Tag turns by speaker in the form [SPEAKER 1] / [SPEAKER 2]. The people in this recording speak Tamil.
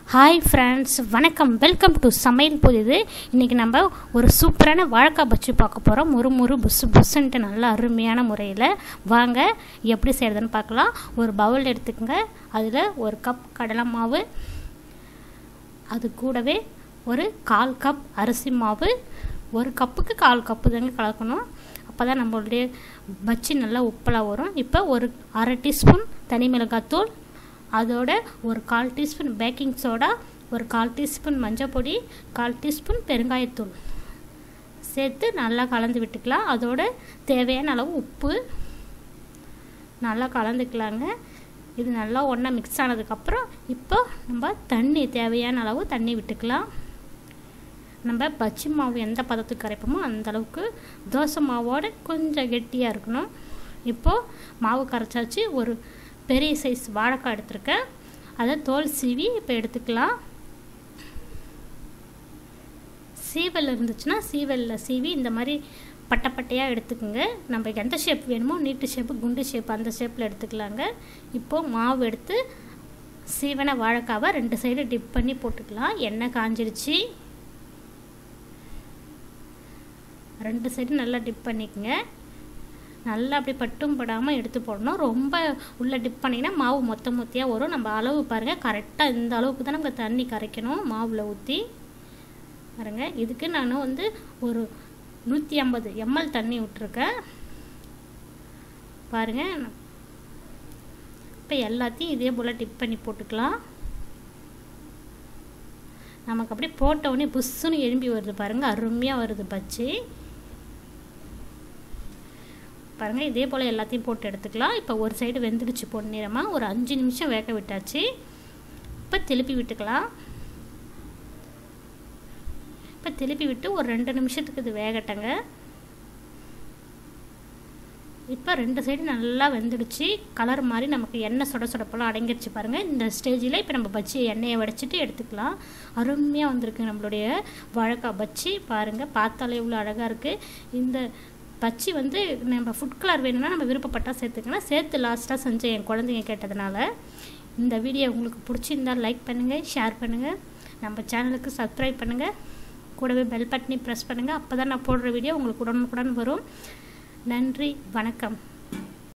[SPEAKER 1] ஹாய் ஃப்ரெண்ட்ஸ் வணக்கம் வெல்கம் டு சமையல் புதிது இன்றைக்கி நம்ம ஒரு சூப்பரான வாழைக்காய் பச்சி பார்க்க போகிறோம் முறு முறு புசு புசுன்ட்டு நல்ல அருமையான முறையில் வாங்க எப்படி செய்கிறதுன்னு பார்க்கலாம் ஒரு பவுல் எடுத்துக்கோங்க அதில் ஒரு கப் கடலை மாவு அது கூடவே ஒரு கால் கப் அரிசி மாவு ஒரு கப்புக்கு கால் கப்பு தாங்க கலக்கணும் அப்போ தான் நம்மளுடைய பச்சி நல்லா உப்பலாக வரும் இப்போ ஒரு அரை டீஸ்பூன் தனி மிளகாத்தூள் அதோட ஒரு கால் டீஸ்பூன் பேக்கிங் சோடா ஒரு கால் டீஸ்பூன் மஞ்சள் பொடி கால் டீஸ்பூன் பெருங்காயத்தூள் சேர்த்து நல்லா கலந்து விட்டுக்கலாம் அதோட தேவையான அளவு உப்பு நல்லா கலந்துக்கலாங்க இது நல்லா ஒன்றா மிக்ஸ் ஆனதுக்கப்புறம் இப்போ நம்ம தண்ணி தேவையான அளவு தண்ணி விட்டுக்கலாம் நம்ம பச்சி மாவு எந்த பதத்துக்கு கரைப்போமோ அந்த அளவுக்கு தோசை மாவோட கொஞ்சம் கெட்டியாக இருக்கணும் இப்போது மாவு கரைச்சாச்சு ஒரு பெரிய சைஸ் வாழைக்காய் எடுத்திருக்கேன் அதை தோல் சீவி இப்போ எடுத்துக்கலாம் சீவல் இருந்துச்சுன்னா சீவலில் சீவி இந்த மாதிரி பட்டை பட்டையாக எடுத்துக்கோங்க நம்ம எந்த ஷேப் வேணுமோ நீட்டு ஷேப்பு குண்டு ஷேப் அந்த ஷேப்பில் எடுத்துக்கலாங்க இப்போது மாவு எடுத்து சீவனை வாழைக்காவை ரெண்டு சைடு டிப் பண்ணி போட்டுக்கலாம் எண்ணெய் காஞ்சிருச்சு ரெண்டு சைடு நல்லா டிப் பண்ணிக்கோங்க நல்லா அப்படி பட்டும் படாமல் எடுத்து போடணும் ரொம்ப உள்ளே டிப் பண்ணிங்கன்னா மாவு மொத்த மொத்தியாக வரும் நம்ம அளவு பாருங்கள் கரெக்டாக இந்த அளவுக்கு தான் நம்ம தண்ணி கரைக்கணும் மாவில் ஊற்றி பாருங்கள் இதுக்கு நான் வந்து ஒரு நூற்றி ஐம்பது எம்எல் தண்ணி விட்டுருக்கேன் பாருங்கள் இப்போ எல்லாத்தையும் இதே போல் டிப் பண்ணி போட்டுக்கலாம் நமக்கு அப்படியே போட்டவுடனே புஷ்ஷுன்னு எழும்பி வருது பாருங்கள் அருமையாக வருது பச்சி பாருங்கள் இதே போல் எல்லாத்தையும் போட்டு எடுத்துக்கலாம் இப்போ ஒரு சைடு வெந்துடுச்சு பொன்னிறமாக ஒரு அஞ்சு நிமிஷம் வேக விட்டாச்சு இப்போ திருப்பி விட்டுக்கலாம் இப்போ திருப்பி விட்டு ஒரு ரெண்டு நிமிஷத்துக்கு இது வேகட்டங்க இப்போ ரெண்டு சைடு நல்லா வெந்துடுச்சு கலர் மாதிரி நமக்கு எண்ணெய் சுட சுடப்பெல்லாம் அடங்கிருச்சு பாருங்கள் இந்த ஸ்டேஜில் இப்போ நம்ம பச்சி எண்ணெயை வடிச்சிட்டு எடுத்துக்கலாம் அருமையாக வந்திருக்கு நம்மளுடைய வாழைக்காய் பச்சி பாருங்கள் பார்த்தாலே இவ்வளோ அழகாக இருக்குது இந்த பச்சி வந்து நம்ம ஃபுட் கலர் வேணும்னா நம்ம விருப்பப்பட்டால் சேர்த்துக்கலாம் சேர்த்து லாஸ்ட்டாக செஞ்சேன் என் குழந்தைங்க கேட்டதுனால இந்த வீடியோ உங்களுக்கு பிடிச்சிருந்தால் லைக் பண்ணுங்கள் ஷேர் பண்ணுங்கள் நம்ம சேனலுக்கு சப்ஸ்கிரைப் பண்ணுங்கள் கூடவே பெல் பட்டனி ப்ரெஸ் பண்ணுங்கள் அப்போ தான் நான் போடுற வீடியோ உங்களுக்கு உடனுக்குடன் வரும் நன்றி வணக்கம்